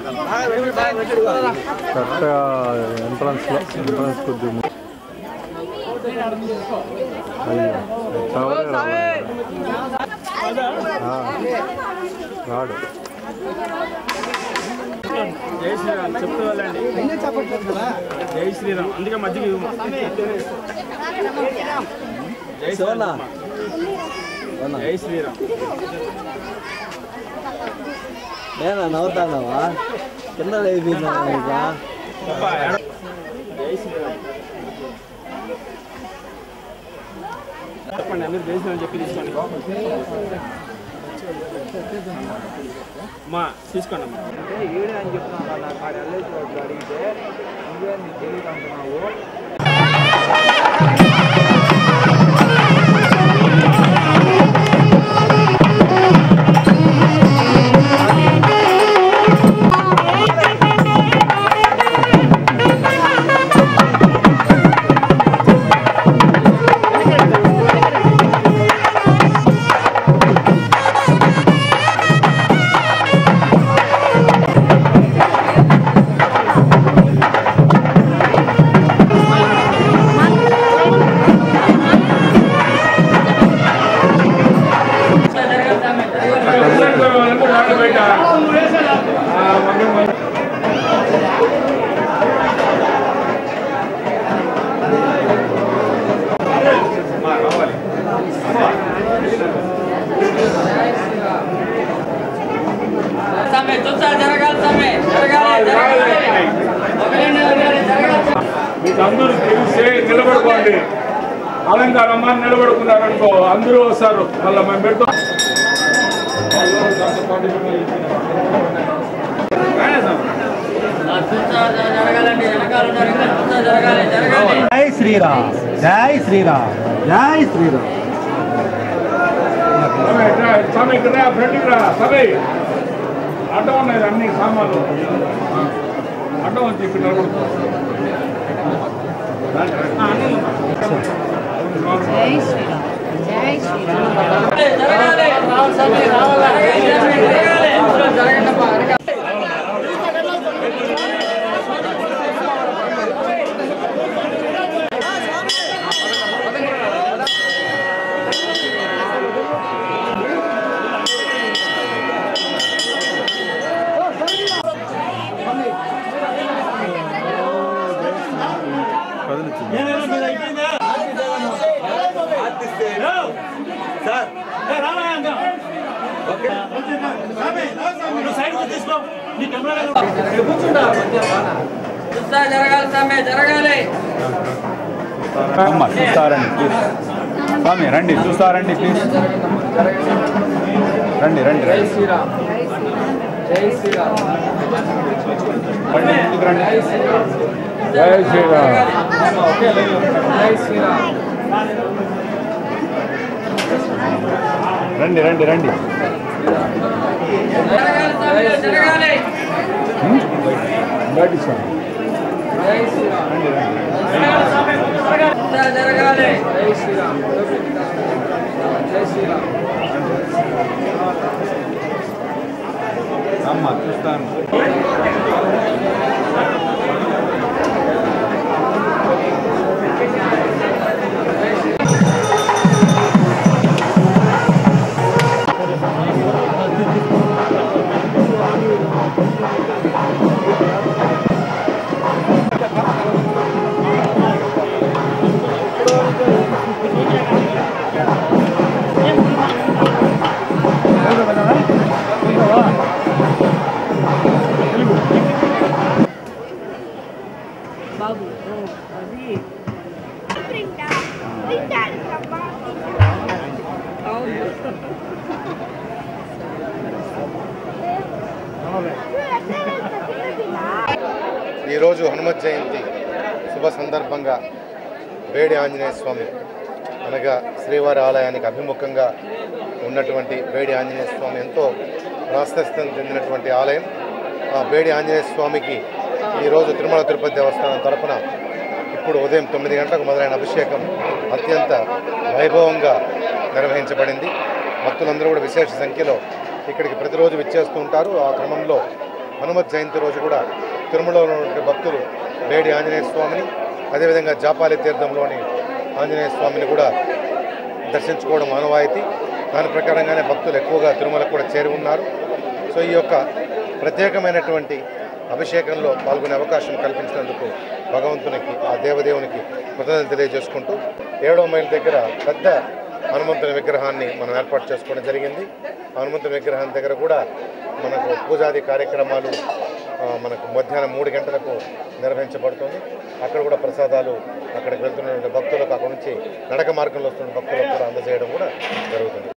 కరెక్ట్గా ఎంట్రన్స్లో ఎంట్రన్స్ కొద్ది అయ్యో కవరే రాడు జై శ్రీరామ్ చెప్తూ వెళ్ళండి జై శ్రీరామ్ అందుకే మధ్యకి ఇవ్వము. జై శ్రీరామ్ జై శ్రీరామ్ నేనా నవ్వుతానవా కింద లేపినా గొప్ప ఎడ- జై శ్రీరామ్ చెప్పండి అందరూ జై శ్రీరామ్ చెప్పి తీసుకోండి అమ్మా తీసుకోండి అమ్మా ఈడే అని చెప్తున్నా నాకు ఆడ వెళ్ళేసి అడిగితే నువ్వే నీకు తెలియదు అంటున్నావు సమ్మె చూస్తా జరగాలి సమ్మె జరగాలి జరగాలి మీకు అందరూ తెలిసే నిలబడుకోండి అలంకారమ్మ నిలబడుకున్నారనుకో అందరూ వస్తారు మళ్ళీ మేము పెడతాం చూస్తా జరగాలండి వెనకాల జరగాలి చూస్తా జరగాలి జరగాలి జై శ్రీరామ్ జై శ్రీరామ్ జై శ్రీరామ్ స్వామి ఇక్కడ రా ఫ్రెండ్కి రా సరే అడ్డం ఉన్నాయి అన్ని సామాన్లు అడ్డం వచ్చి ఇక్కడ నిలబడుకో జరగాలి రావాలి సమ్మె రావాలి జరగాలి జరగండి అమ్మా, వెనకాల. చూస్తా జరగాలి సమ్మె జరగాలి అమ్మ చూస్తారండి ప్లీజ్ స్వామి రండి చూస్తారండి ప్లీజ్ రండి రండి రండి శ్రీరామ్ జై శ్రీరామ్ రండి ముందుకు రండి జై శ్రీరామ్ జై శ్రీరామ్ రండి రండి రండి జరగాలి సమ్మె జరగాలి బయట స్వామి జై శ్రీరామ్ చూస్తా జరగాలి జై శ్రీరామ్ జై శ్రీరామ్ అమ్మ చూస్తాను బాబు అది ప్రింటా ప్రింటాలి ఈరోజు హనుమత్ జయంతి శుభ సందర్భంగా వేడి ఆంజనేయ స్వామి అనగా శ్రీవారి ఆలయానికి అభిముఖంగా ఉన్నటువంటి వేడి ఆంజనేయ స్వామి ఎంతో ప్రాశస్త్యం చెందినటువంటి ఆలయం ఆ వేడి ఆంజనేయ స్వామికి ఈరోజు తిరుమల తిరుపతి దేవస్థానం తరపున ఇప్పుడు ఉదయం తొమ్మిది గంటలకు మొదలైన అభిషేకం అత్యంత వైభవంగా నిర్వహించబడింది భక్తులందరూ కూడా విశేష సంఖ్యలో ఇక్కడికి ప్రతిరోజు విచ్చేస్తూ ఉంటారు ఆ క్రమంలో హనుమత్ జయంతి రోజు కూడా తిరుమలలో ఉన్నటువంటి భక్తులు వేడి ఆంజనేయ స్వామిని అదేవిధంగా జాపాలి తీర్థంలోని ఆంజనేయ స్వామిని కూడా దర్శించుకోవడం ఆనవాయితీ దాని ప్రకారంగానే భక్తులు ఎక్కువగా తిరుమలకు కూడా చేరి ఉన్నారు సో ఈ యొక్క ప్రత్యేకమైనటువంటి అభిషేకంలో పాల్గొనే అవకాశం కల్పించినందుకు భగవంతునికి ఆ దేవదేవునికి కృతజ్ఞతలు తెలియజేసుకుంటూ ఏడవ మైల్ దగ్గర పెద్ద హనుమంతుని విగ్రహాన్ని మనం ఏర్పాటు చేసుకోవడం జరిగింది ఆ హనుమంతుని విగ్రహం దగ్గర కూడా మనకు పూజాది కార్యక్రమాలు ఆ, మనకు మధ్యాహ్నం మూడు గంటలకు నిర్వహించబడుతుంది అక్కడ కూడా ప్రసాదాలు అక్కడికి వెళ్తున్నటువంటి భక్తులకు అక్కడ నుంచి నడక మార్గంలో వస్తున్న భక్తులకు కూడా అందజేయడం కూడా జరుగుతుంది